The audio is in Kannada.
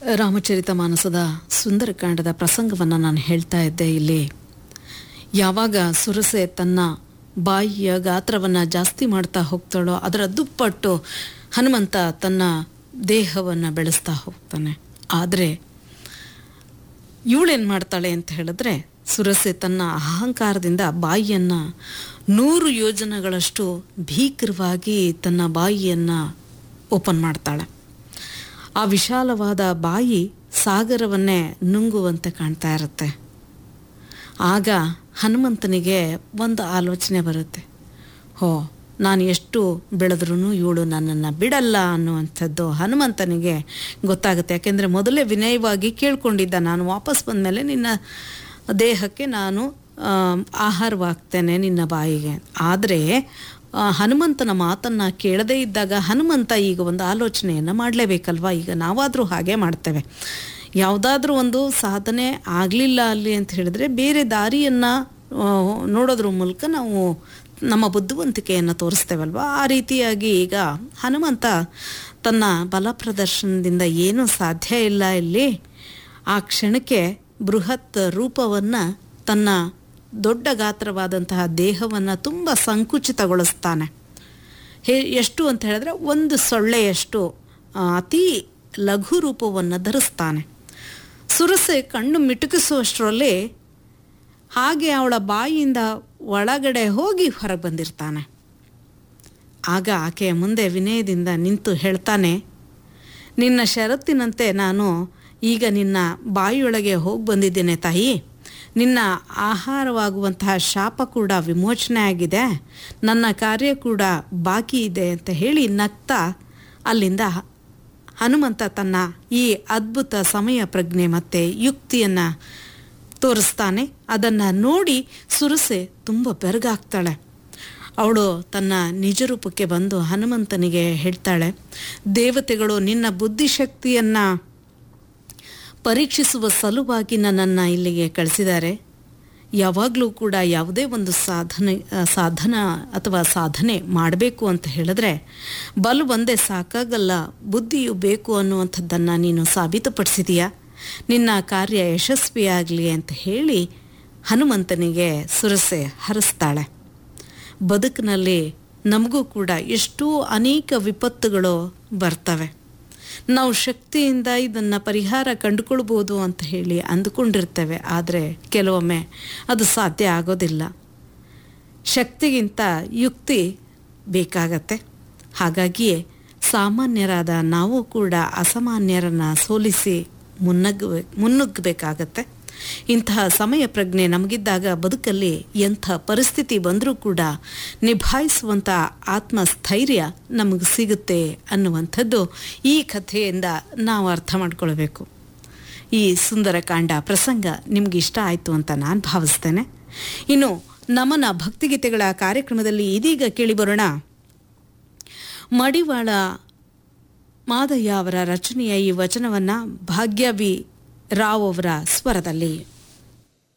ರಾಮಚರಿತ ಮಾನಸದ ಸುಂದರಕಾಂಡದ ಪ್ರಸಂಗವನ್ನು ನಾನು ಹೇಳ್ತಾ ಇದ್ದೆ ಇಲ್ಲಿ ಯಾವಾಗ ಸುರಸೆ ತನ್ನ ಬಾಯಿಯ ಗಾತ್ರವನ್ನು ಜಾಸ್ತಿ ಮಾಡ್ತಾ ಹೋಗ್ತಾಳೋ ಅದರ ದುಪ್ಪಟ್ಟು ಹನುಮಂತ ತನ್ನ ದೇಹವನ್ನು ಬೆಳೆಸ್ತಾ ಹೋಗ್ತಾನೆ ಆದರೆ ಇವಳೇನು ಮಾಡ್ತಾಳೆ ಅಂತ ಹೇಳಿದ್ರೆ ಸುರಸೆ ತನ್ನ ಅಹಂಕಾರದಿಂದ ಬಾಯಿಯನ್ನು ನೂರು ಯೋಜನೆಗಳಷ್ಟು ಭೀಕರವಾಗಿ ತನ್ನ ಬಾಯಿಯನ್ನು ಓಪನ್ ಮಾಡ್ತಾಳೆ ಆ ವಿಶಾಲವಾದ ಬಾಯಿ ಸಾಗರವನ್ನೇ ನುಂಗುವಂತೆ ಕಾಣ್ತಾ ಇರುತ್ತೆ ಆಗ ಹನುಮಂತನಿಗೆ ಒಂದು ಆಲೋಚನೆ ಬರುತ್ತೆ ಹೋ ನಾನು ಎಷ್ಟು ಬೆಳೆದ್ರೂ ಇವಳು ನನ್ನನ್ನು ಬಿಡಲ್ಲ ಅನ್ನುವಂಥದ್ದು ಹನುಮಂತನಿಗೆ ಗೊತ್ತಾಗುತ್ತೆ ಯಾಕೆಂದರೆ ಮೊದಲೇ ವಿನಯವಾಗಿ ಕೇಳ್ಕೊಂಡಿದ್ದ ನಾನು ವಾಪಸ್ ಬಂದಮೇಲೆ ನಿನ್ನ ದೇಹಕ್ಕೆ ನಾನು ಆ, ಆಹಾರವಾಗ್ತೇನೆ ನಿನ್ನ ಬಾಯಿಗೆ ಆದರೆ ಆ, ಹನುಮಂತನ ಮಾತನ್ನು ಕೇಳದೇ ಇದ್ದಾಗ ಹನುಮಂತ ಈಗ ಒಂದು ಆಲೋಚನೆಯನ್ನು ಮಾಡಲೇಬೇಕಲ್ವಾ ಈಗ ನಾವಾದರೂ ಹಾಗೆ ಮಾಡ್ತೇವೆ ಯಾವುದಾದ್ರೂ ಒಂದು ಸಾಧನೆ ಆಗಲಿಲ್ಲ ಅಲ್ಲಿ ಅಂತ ಹೇಳಿದ್ರೆ ಬೇರೆ ದಾರಿಯನ್ನು ನೋಡೋದ್ರ ಮೂಲಕ ನಾವು ನಮ್ಮ ಬುದ್ಧಿವಂತಿಕೆಯನ್ನು ತೋರಿಸ್ತೇವಲ್ವ ಆ ರೀತಿಯಾಗಿ ಈಗ ಹನುಮಂತ ತನ್ನ ಬಲ ಪ್ರದರ್ಶನದಿಂದ ಏನೂ ಸಾಧ್ಯ ಇಲ್ಲ ಇಲ್ಲಿ ಆ ಕ್ಷಣಕ್ಕೆ ಬೃಹತ್ ರೂಪವನ್ನು ತನ್ನ ದೊಡ್ಡ ಗಾತ್ರವಾದಂತಹ ದೇಹವನ್ನು ತುಂಬ ಸಂಕುಚಿತಗೊಳಿಸ್ತಾನೆ ಹೇ ಎಷ್ಟು ಅಂತ ಹೇಳಿದ್ರೆ ಒಂದು ಸೊಳ್ಳೆಯಷ್ಟು ಆ, ಅತಿ ಲಘು ರೂಪವನ್ನು ಧರಿಸ್ತಾನೆ ಸುರಸೆ ಕಣ್ಣು ಮಿಟುಕಿಸುವಷ್ಟರಲ್ಲಿ ಹಾಗೆ ಅವಳ ಬಾಯಿಯಿಂದ ಒಳಗಡೆ ಹೋಗಿ ಹೊರಗೆ ಬಂದಿರ್ತಾನೆ ಆಗ ಆಕೆಯ ಮುಂದೆ ವಿನಯದಿಂದ ನಿಂತು ಹೇಳ್ತಾನೆ ನಿನ್ನ ಷರತ್ತಿನಂತೆ ನಾನು ಈಗ ನಿನ್ನ ಬಾಯಿಯೊಳಗೆ ಹೋಗಿ ಬಂದಿದ್ದೇನೆ ತಾಯಿ ನಿನ್ನ ಆಹಾರವಾಗುವಂತಹ ಶಾಪ ಕೂಡ ವಿಮೋಚನೆ ಆಗಿದೆ ನನ್ನ ಕಾರ್ಯ ಕೂಡ ಬಾಕಿ ಇದೆ ಅಂತ ಹೇಳಿ ನಗ್ತಾ ಅಲ್ಲಿಂದ ಹನುಮಂತ ತನ್ನ ಈ ಅದ್ಭುತ ಸಮಯ ಪ್ರಜ್ಞೆ ಮತ್ತು ಯುಕ್ತಿಯನ್ನು ತೋರಿಸ್ತಾನೆ ಅದನ್ನು ನೋಡಿ ಸುರಸೆ ತುಂಬ ಬೆರಗಾಗ್ತಾಳೆ ಅವಳು ತನ್ನ ನಿಜ ರೂಪಕ್ಕೆ ಬಂದು ಹನುಮಂತನಿಗೆ ಹೇಳ್ತಾಳೆ ದೇವತೆಗಳು ನಿನ್ನ ಬುದ್ಧಿಶಕ್ತಿಯನ್ನು ಪರೀಕ್ಷಿಸುವ ಸಲುವಾಗಿ ನನ್ನನ್ನು ಇಲ್ಲಿಗೆ ಕಳಿಸಿದ್ದಾರೆ ಯಾವಾಗಲೂ ಕೂಡ ಯಾವುದೇ ಒಂದು ಸಾಧನೆ ಆ, ಸಾಧನ ಅಥವಾ ಸಾಧನೆ ಮಾಡಬೇಕು ಅಂತ ಹೇಳಿದ್ರೆ ಬಲು ಒಂದೇ ಸಾಕಾಗಲ್ಲ ಬುದ್ಧಿಯು ಬೇಕು ಅನ್ನುವಂಥದ್ದನ್ನು ನೀನು ಸಾಬೀತುಪಡಿಸಿದೀಯಾ ನಿನ್ನ ಕಾರ್ಯ ಯಶಸ್ವಿಯಾಗಲಿ ಅಂತ ಹೇಳಿ ಹನುಮಂತನಿಗೆ ಸುರಸೆ ಹರಿಸ್ತಾಳೆ ಬದುಕಿನಲ್ಲಿ ನಮಗೂ ಕೂಡ ಎಷ್ಟೋ ಅನೇಕ ವಿಪತ್ತುಗಳು ಬರ್ತವೆ ನಾವು ಶಕ್ತಿಯಿಂದ ಇದನ್ನು ಪರಿಹಾರ ಕಂಡುಕೊಳ್ಬೋದು ಅಂತ ಹೇಳಿ ಅಂದುಕೊಂಡಿರ್ತೇವೆ ಆದರೆ ಕೆಲವೊಮ್ಮೆ ಅದು ಸಾಧ್ಯ ಆಗೋದಿಲ್ಲ ಶಕ್ತಿಗಿಂತ ಯುಕ್ತಿ ಬೇಕಾಗತ್ತೆ ಹಾಗಾಗಿಯೇ ಸಾಮಾನ್ಯರಾದ ನಾವು ಕೂಡ ಅಸಾಮಾನ್ಯರನ್ನು ಸೋಲಿಸಿ ಮುನ್ನಗ್ಗ ಮುನ್ನುಗ್ಗಬೇಕಾಗತ್ತೆ ಇಂತಹ ಸಮಯ ಪ್ರಜ್ಞೆ ನಮಗಿದ್ದಾಗ ಬದುಕಲ್ಲಿ ಎಂಥ ಪರಿಸ್ಥಿತಿ ಬಂದರೂ ಕೂಡ ನಿಭಾಯಿಸುವಂಥ ಆತ್ಮಸ್ಥೈರ್ಯ ನಮಗೆ ಸಿಗುತ್ತೆ ಅನ್ನುವಂಥದ್ದು ಈ ಕಥೆಯಿಂದ ನಾವು ಅರ್ಥ ಮಾಡ್ಕೊಳ್ಬೇಕು ಈ ಸುಂದರ ಕಾಂಡ ಪ್ರಸಂಗ ನಿಮ್ಗೆ ಇಷ್ಟ ಆಯಿತು ಅಂತ ನಾನು ಭಾವಿಸ್ತೇನೆ ಇನ್ನು ನಮನ ಭಕ್ತಿಗೀತೆಗಳ ಕಾರ್ಯಕ್ರಮದಲ್ಲಿ ಇದೀಗ ಕೇಳಿಬರೋಣ ಮಡಿವಾಳ ಮಾದಯ್ಯ ಅವರ ರಚನೆಯ ಈ ವಚನವನ್ನು ಭಾಗ್ಯವಿ ರಾವ್ ಅವರ ಸ್ವರದಲ್ಲಿ